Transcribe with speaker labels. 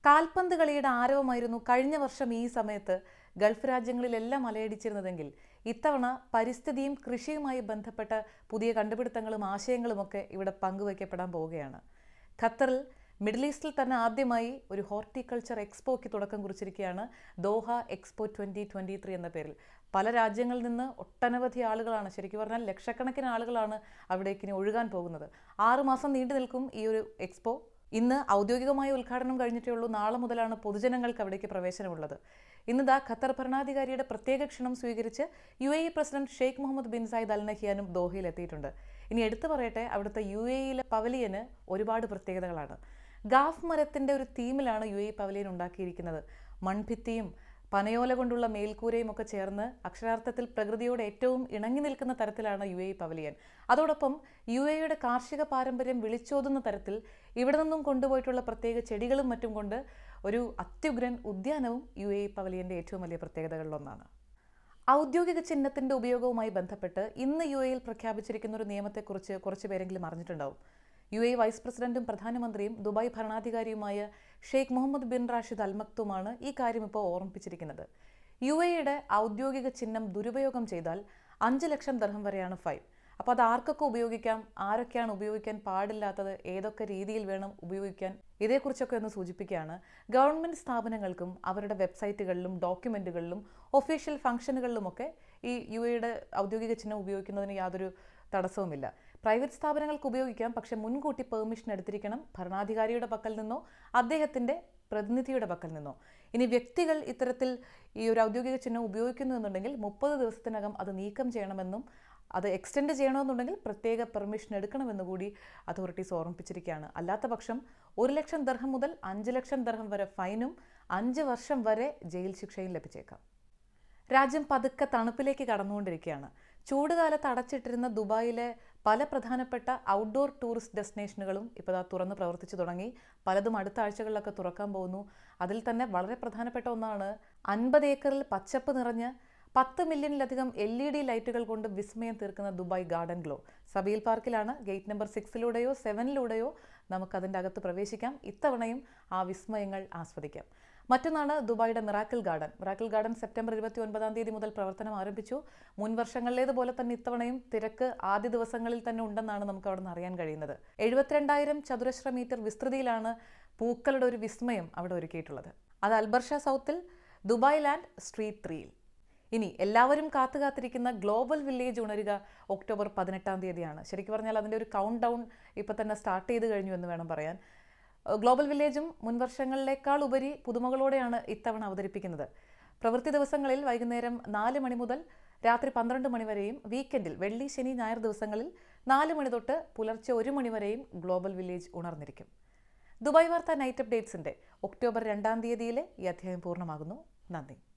Speaker 1: കാൽപന്ത് കളിയുടെ ആരവമായിരുന്നു കഴിഞ്ഞ വർഷം ഈ സമയത്ത് ഗൾഫ് രാജ്യങ്ങളിലെല്ലാം അലയടിച്ചിരുന്നതെങ്കിൽ ഇത്തവണ പരിസ്ഥിതിയും കൃഷിയുമായി ബന്ധപ്പെട്ട പുതിയ കണ്ടുപിടുത്തങ്ങളും ആശയങ്ങളുമൊക്കെ ഇവിടെ പങ്കുവയ്ക്കപ്പെടാൻ പോവുകയാണ് ഖത്തറിൽ മിഡിൽ ഈസ്റ്റിൽ തന്നെ ആദ്യമായി ഒരു ഹോർട്ടിക്കൾച്ചർ എക്സ്പോയ്ക്ക് തുടക്കം കുറിച്ചിരിക്കുകയാണ് Doha expo twenty twenty three എന്ന പേരിൽ പല രാജ്യങ്ങളിൽ നിന്ന് ഒട്ടനവധി ആളുകളാണ് ശരിക്കും പറഞ്ഞാൽ ലക്ഷക്കണക്കിന് ആളുകളാണ് അവിടേക്ക് ഇനി ഒഴുകാൻ പോകുന്നത് ആറുമാസം നീണ്ടു നിൽക്കും ഈ ഒരു എക്സ്പോ ഇന്ന് ഔദ്യോഗികമായ ഉദ്ഘാടനം കഴിഞ്ഞിട്ടേ ഉള്ളൂ നാളെ മുതലാണ് പൊതുജനങ്ങൾക്ക് അവിടേക്ക് പ്രവേശനമുള്ളത് ഇന്ന് ദാ ഖത്തർ ഭരണാധികാരിയുടെ പ്രത്യേക ക്ഷണം സ്വീകരിച്ച് U A E president Sheikh Mohammed bin Zayed Al നഹിയാനും ദോഹയിൽ എത്തിയിട്ടുണ്ട് ഇനി എടുത്തു പറയട്ടെ അവിടുത്തെ യു എ ഇയിലെ പവലിയന് ഒരുപാട് പ്രത്യേകതകളാണ് ഗാഫ് മരത്തിൻ്റെ ഒരു തീമിലാണ് യു എ ഇ പവലിയൻ ഉണ്ടാക്കിയിരിക്കുന്നത് മൺഭിത്തിയും പനയോല കൊണ്ടുള്ള മേൽക്കൂരയും ഒക്കെ ചേർന്ന് അക്ഷരാർത്ഥത്തിൽ പ്രകൃതിയോട് ഏറ്റവും ഇണങ്ങി നിൽക്കുന്ന തരത്തിലാണ് യു എ ഇ പവലിയൻ അതോടൊപ്പം യു എയുടെ കാർഷിക പാരമ്പര്യം വിളിച്ചോതുന്ന തരത്തിൽ ഇവിടെ നിന്നും കൊണ്ടുപോയിട്ടുള്ള പ്രത്യേക ചെടികളും മറ്റും കൊണ്ട് ഒരു അത്യുഗ്രൻ ഉദ്യാനവും യു എ ഇ പവലിയൻ്റെ ഏറ്റവും വലിയ പ്രത്യേകതകളിലൊന്നാണ് ഔദ്യോഗിക ചിഹ്നത്തിന്റെ ഉപയോഗവുമായി ബന്ധപ്പെട്ട് ഇന്ന് യു എയിൽ പ്രഖ്യാപിച്ചിരിക്കുന്ന ഒരു നിയമത്തെക്കുറിച്ച് കുറച്ച് പേരെങ്കിലും അറിഞ്ഞിട്ടുണ്ടാവും യു എ വൈസ് പ്രസിഡന്റും പ്രധാനമന്ത്രിയും ദുബായ് ഭരണാധികാരിയുമായ Sheikh Mohammed bin Rashid Al മക്തുമാണ് ഈ കാര്യം ഇപ്പോൾ ഓർമ്മിപ്പിച്ചിരിക്കുന്നത് യു എയുടെ ഔദ്യോഗിക ചിഹ്നം ദുരുപയോഗം ചെയ്താൽ അഞ്ച് ലക്ഷം ദർഹം വരെയാണ് ഫൈൻ അപ്പോൾ അത് ആർക്കൊക്കെ ഉപയോഗിക്കാം ആരൊക്കെയാണ് ഉപയോഗിക്കാൻ പാടില്ലാത്തത് ഏതൊക്കെ രീതിയിൽ വേണം ഉപയോഗിക്കാൻ ഇതേക്കുറിച്ചൊക്കെ ഒന്ന് സൂചിപ്പിക്കുകയാണ് ഗവൺമെൻറ് സ്ഥാപനങ്ങൾക്കും അവരുടെ വെബ്സൈറ്റുകളിലും ഡോക്യുമെൻറ്റുകളിലും ഒഫീഷ്യൽ ഫംഗ്ഷനുകളിലുമൊക്കെ ഈ യു എയുടെ ഔദ്യോഗിക ചിഹ്നം ഉപയോഗിക്കുന്നതിന് യാതൊരു തടസ്സവുമില്ല പ്രൈവറ്റ് സ്ഥാപനങ്ങൾക്ക് ഉപയോഗിക്കാം പക്ഷേ മുൻകൂട്ടി പെർമിഷൻ എടുത്തിരിക്കണം ഭരണാധികാരിയുടെ പക്കൽ നിന്നോ അദ്ദേഹത്തിൻ്റെ പ്രതിനിധിയുടെ പക്കൽ നിന്നോ ഇനി വ്യക്തികൾ ഇത്തരത്തിൽ ഈ ഒരു ഔദ്യോഗിക ചിഹ്നം ഉപയോഗിക്കുന്നു എന്നുണ്ടെങ്കിൽ മുപ്പത് ദിവസത്തിനകം അത് നീക്കം ചെയ്യണമെന്നും അത് എക്സ്റ്റെൻഡ് ചെയ്യണമെന്നുണ്ടെങ്കിൽ പ്രത്യേക പെർമിഷൻ എടുക്കണമെന്ന് കൂടി അതോറിറ്റീസ് ഓർമ്മിപ്പിച്ചിരിക്കുകയാണ് അല്ലാത്ത പക്ഷം ഒരു ലക്ഷം ദർഹം മുതൽ അഞ്ച് ലക്ഷം ദർഹം വരെ ഫൈനും അഞ്ച് വർഷം വരെ ജയിൽ ശിക്ഷയും ലഭിച്ചേക്കാം രാജ്യം പതുക്കെ തണുപ്പിലേക്ക് കടന്നുകൊണ്ടിരിക്കുകയാണ് ചൂടുകാലത്ത് അടച്ചിട്ടിരുന്ന ദുബായിലെ പല പ്രധാനപ്പെട്ട ഔട്ട്ഡോർ ടൂറിസ്റ്റ് ഡെസ്റ്റിനേഷനുകളും ഇപ്പോൾ തുറന്ന് പ്രവർത്തിച്ചു തുടങ്ങി പലതും അടുത്ത ആഴ്ചകളിലൊക്കെ തുറക്കാൻ പോകുന്നു അതിൽ തന്നെ വളരെ പ്രധാനപ്പെട്ട ഒന്നാണ് അൻപത് ഏക്കറിൽ പച്ചപ്പ് നിറഞ്ഞ് പത്ത് മില്യണിലധികം എൽ ഇ ഡി ലൈറ്റുകൾ കൊണ്ട് വിസ്മയം തീർക്കുന്ന ദുബായ് ഗാർഡൻ ഗ്ലോ സബീൽ പാർക്കിലാണ് ഗേറ്റ് നമ്പർ സിക്സിലൂടെയോ സെവനിലൂടെയോ നമുക്ക് അതിൻ്റെ അകത്ത് പ്രവേശിക്കാം ഇത്തവണയും ആ വിസ്മയങ്ങൾ ആസ്വദിക്കാം മറ്റൊന്നാണ് ദുബായിയുടെ miracle garden miracle garden September ഇരുപത്തി ഒൻപതാം തീയതി മുതൽ പ്രവർത്തനം ആരംഭിച്ചു മുൻ വർഷങ്ങളിലേതുപോലെ തന്നെ ഇത്തവണയും തിരക്ക് ആദ്യ ദിവസങ്ങളിൽ തന്നെ ഉണ്ടെന്നാണ് നമുക്ക് അവിടെ നിന്ന് അറിയാൻ കഴിയുന്നത് എഴുപത്തിരണ്ടായിരം ചതുരശ്ര മീറ്റർ വിസ്തൃതിയിലാണ് പൂക്കളുടെ ഒരു വിസ്മയം അവിടെ ഒരുക്കിയിട്ടുള്ളത് അത് അൽബർഷ സൗത്തിൽ ദുബായ് ലാൻഡ് സ്ട്രീറ്റ് ത്രീയിൽ ഇനി എല്ലാവരും കാത്തു കാത്തിരിക്കുന്ന ഗ്ലോബൽ വില്ലേജ് ഉണരുക ഒക്ടോബർ പതിനെട്ടാം തീയതിയാണ് ശരിക്കും പറഞ്ഞാൽ അതിൻ്റെ ഒരു കൗണ്ട് ഡൗൺ ഇപ്പോൾ തന്നെ സ്റ്റാർട്ട് ചെയ്ത് കഴിഞ്ഞു എന്ന് വേണം പറയാൻ ഗ്ലോബൽ വില്ലേജും മുൻവർഷങ്ങളിലേക്കാൾ ഉപരി പുതുമകളോടെയാണ് ഇത്തവണ അവതരിപ്പിക്കുന്നത് പ്രവൃത്തി ദിവസങ്ങളിൽ വൈകുന്നേരം നാല് മണി മുതൽ രാത്രി പന്ത്രണ്ട് മണി വരെയും വീക്കെൻഡിൽ വെള്ളി ശനി ഞായർ ദിവസങ്ങളിൽ നാല് മണി തൊട്ട് പുലർച്ചെ ഒരു മണി വരെയും ഗ്ലോബൽ വില്ലേജ് ഉണർന്നിരിക്കും ദുബായ് വാർത്ത നൈറ്റ് അപ്ഡേറ്റ്സിൻ്റെ ഒക്ടോബർ രണ്ടാം തീയതിയിലെ ഈ അധ്യായം പൂർണ്ണമാകുന്നു നന്ദി